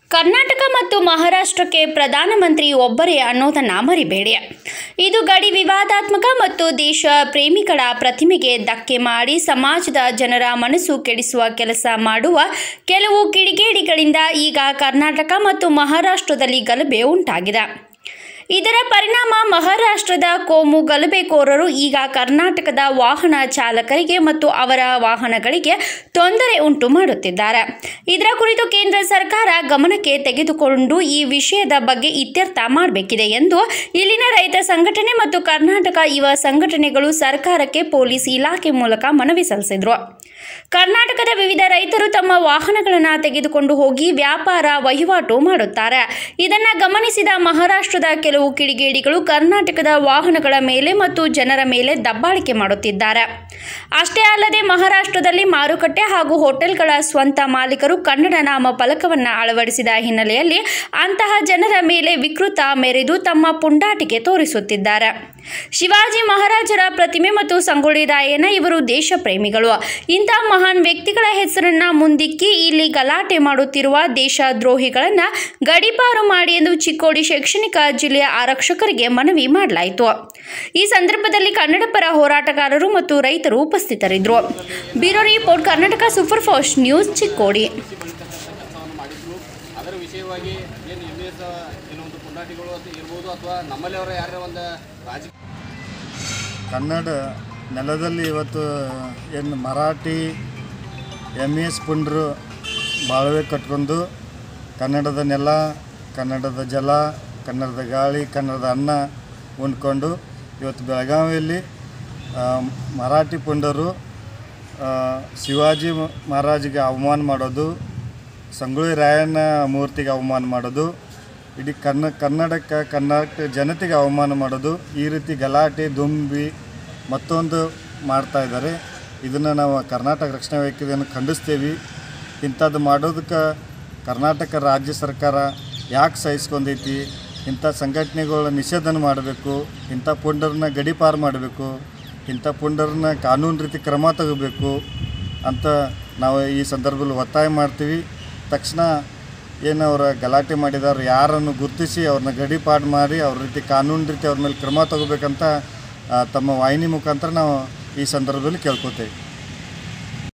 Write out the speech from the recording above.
ಕರ್ನಾಟಕ ಮತ್ತು ಮಹಾರಾಷ್ಟ್ರಕ್ಕೆ ಪ್ರಧಾನಮಂತ್ರಿ ಒಬ್ಬರೇ ಅನ್ನೋದನ್ನ ಮರಿಬೇಡಿ ಇದು ಗಡಿ ವಿವಾದಾತ್ಮಕ ಮತ್ತು ದೇಶ ಪ್ರೇಮಿಗಳ ಪ್ರತಿಮೆಗೆ ಧಕ್ಕೆ ಮಾಡಿ ಸಮಾಜದ ಜನರ ಮನಸ್ಸು ಕೆಡಿಸುವ ಕೆಲಸ ಮಾಡುವ ಕೆಲವು ಕಿಡಿಗೇಡಿಗಳಿಂದ ಈಗ ಕರ್ನಾಟಕ ಮತ್ತು ಮಹಾರಾಷ್ಟ್ರದಲ್ಲಿ ಗಲಭೆ ಉಂಟಾಗಿದೆ ಇದರ ಪರಿಣಾಮ ಮಹಾರಾಷ್ಟ್ರದ ಕೋಮು ಗಲಭೆಕೋರರು ಈಗ ಕರ್ನಾಟಕದ ವಾಹನ ಚಾಲಕರಿಗೆ ಮತ್ತು ಅವರ ವಾಹನಗಳಿಗೆ ತೊಂದರೆ ಉಂಟು ಮಾಡುತ್ತಿದ್ದಾರೆ ಇದರ ಕುರಿತು ಕೇಂದ್ರ ಸರ್ಕಾರ ಗಮನಕ್ಕೆ ತೆಗೆದುಕೊಂಡು ಈ ವಿಷಯದ ಬಗ್ಗೆ ಇತ್ಯರ್ಥ ಮಾಡಬೇಕಿದೆ ಎಂದು ಇಲ್ಲಿನ ರೈತ ಸಂಘಟನೆ ಮತ್ತು ಕರ್ನಾಟಕ ಯುವ ಸಂಘಟನೆಗಳು ಸರ್ಕಾರಕ್ಕೆ ಪೊಲೀಸ್ ಇಲಾಖೆ ಮೂಲಕ ಮನವಿ ಸಲ್ಲಿಸಿದರು ಕರ್ನಾಟಕದ ವಿವಿಧ ರೈತರು ತಮ್ಮ ವಾಹನಗಳನ್ನು ತೆಗೆದುಕೊಂಡು ಹೋಗಿ ವ್ಯಾಪಾರ ವಹಿವಾಟು ಮಾಡುತ್ತಾರೆ ಇದನ್ನು ಗಮನಿಸಿದ ಮಹಾರಾಷ್ಟ್ರದ ಕೆಲವು ಕಿಡಿಗೇಡಿಗಳು ಕರ್ನಾಟಕದ ವಾಹನಗಳ ಮೇಲೆ ಮತ್ತು ಜನರ ಮೇಲೆ ದಬ್ಬಾಳಿಕೆ ಮಾಡುತ್ತಿದ್ದಾರೆ ಅಷ್ಟೇ ಅಲ್ಲದೆ ಮಹಾರಾಷ್ಟ್ರದಲ್ಲಿ ಮಾರುಕಟ್ಟೆ ಹಾಗೂ ಹೋಟೆಲ್ಗಳ ಸ್ವಂತ ಮಾಲೀಕರು ಕನ್ನಡ ನಾಮ ಫಲಕವನ್ನು ಅಳವಡಿಸಿದ ಹಿನ್ನೆಲೆಯಲ್ಲಿ ಅಂತಹ ಜನರ ಮೇಲೆ ವಿಕೃತ ಮೆರೆದು ತಮ್ಮ ಪುಂಡಾಟಿಕೆ ತೋರಿಸುತ್ತಿದ್ದಾರೆ ಶಿವಾಜಿ ಮಹಾರಾಜರ ಪ್ರತಿಮೆ ಮತ್ತು ಸಂಗೊಳ್ಳಿ ರಾಯಣ್ಣ ಇವರು ದೇಶ ಪ್ರೇಮಿಗಳು ಇಂಥ ಮಹಾನ್ ವ್ಯಕ್ತಿಗಳ ಹೆಸರನ್ನ ಮುಂದಿಕ್ಕಿ ಇಲ್ಲಿ ಗಲಾಟೆ ಮಾಡುತ್ತಿರುವ ದೇಶದ್ರೋಹಿಗಳನ್ನ ಗಡೀಪಾರು ಮಾಡಿ ಎಂದು ಚಿಕ್ಕೋಡಿ ಶೈಕ್ಷಣಿಕ ಜಿಲ್ಲೆಯ ಆರಕ್ಷಕರಿಗೆ ಮನವಿ ಮಾಡಲಾಯಿತು ಈ ಸಂದರ್ಭದಲ್ಲಿ ಕನ್ನಡ ಪರ ಹೋರಾಟಗಾರರು ಮತ್ತು ರೈತರು ಉಪಸ್ಥಿತರಿದ್ದರು bureau report Karnataka super fast news Chikkodi ಕೆಲಸವನ್ನು ಮಾಡಿದ್ರು ಅದರ ವಿಷಯವಾಗಿ ಏನು ಎಮ್ ಎಸ್ ಏನೋ ಒಂದು ಪುಂಡಾಟಿಗಳು ಅಂತ ಇರ್ಬೋದು ಅಥವಾ ನಮ್ಮಲ್ಲಿ ಅವರ ಯಾರ ಒಂದು ರಾಜಕೀಯ ಕನ್ನಡ ನೆಲದಲ್ಲಿ ಇವತ್ತು ಏನು ಮರಾಠಿ ಎಮ್ ಎಸ್ ಪುಂಡ್ರು ಬಾಳ್ವೆ ಕಟ್ಕೊಂಡು ಕನ್ನಡದ ನೆಲ ಕನ್ನಡದ ಜಲ ಕನ್ನಡದ ಗಾಳಿ ಕನ್ನಡದ ಅನ್ನ ಉಂಡ್ಕೊಂಡು ಇವತ್ತು ಬೆಳಗಾವಿಯಲ್ಲಿ ಆ, ಮರಾಠಿ ಪುಂಡರು ಆ, ಶಿವಾಜಿ ಮಹಾರಾಜಿಗೆ ಅವಮಾನ ಮಾಡೋದು ಸಂಗೊಳ್ಳಿ ರಾಯಣ್ಣ ಮೂರ್ತಿಗೆ ಅವಮಾನ ಮಾಡೋದು ಇಡೀ ಕನ್ನ ಕನ್ನಡಕ್ಕೆ ಕರ್ನಾಟಕ ಜನತೆಗೆ ಅವಮಾನ ಮಾಡೋದು ಈ ರೀತಿ ಗಲಾಟೆ ದುಂಬಿ ಮತ್ತೊಂದು ಮಾಡ್ತಾ ಇದ್ದಾರೆ ಇದನ್ನು ನಾವು ಕರ್ನಾಟಕ ರಕ್ಷಣಾ ವೇದಿಕೆಯನ್ನು ಖಂಡಿಸ್ತೀವಿ ಇಂಥದ್ದು ಮಾಡೋದಕ್ಕೆ ಕರ್ನಾಟಕ ರಾಜ್ಯ ಸರ್ಕಾರ ಯಾಕೆ ಸಹಿಸ್ಕೊಂಡೈತಿ ಇಂಥ ಸಂಘಟನೆಗಳ ನಿಷೇಧನ ಮಾಡಬೇಕು ಇಂಥ ಪುಂಡರನ್ನ ಗಡೀಪಾರು ಮಾಡಬೇಕು ಇಂಥ ಪುಂಡರನ್ನ ಕಾನೂನು ರೀತಿ ಕ್ರಮ ತಗೋಬೇಕು ಅಂತ ನಾವು ಈ ಸಂದರ್ಭದಲ್ಲಿ ಒತ್ತಾಯ ಮಾಡ್ತೀವಿ ತಕ್ಷಣ ಏನು ಅವರ ಗಲಾಟೆ ಮಾಡಿದಾರೆ ಯಾರನ್ನು ಗುರುತಿಸಿ ಅವ್ರನ್ನ ಗಡೀಪಾಡು ಮಾಡಿ ಅವ್ರ ರೀತಿ ಕಾನೂನು ರೀತಿ ಅವ್ರ ಮೇಲೆ ಕ್ರಮ ತಗೋಬೇಕಂತ ಆ, ತಮ್ಮ ವಾಹಿನಿ ಮುಖಾಂತರ ನಾವು ಈ ಸಂದರ್ಭದಲ್ಲಿ ಕೇಳ್ಕೊತೇವೆ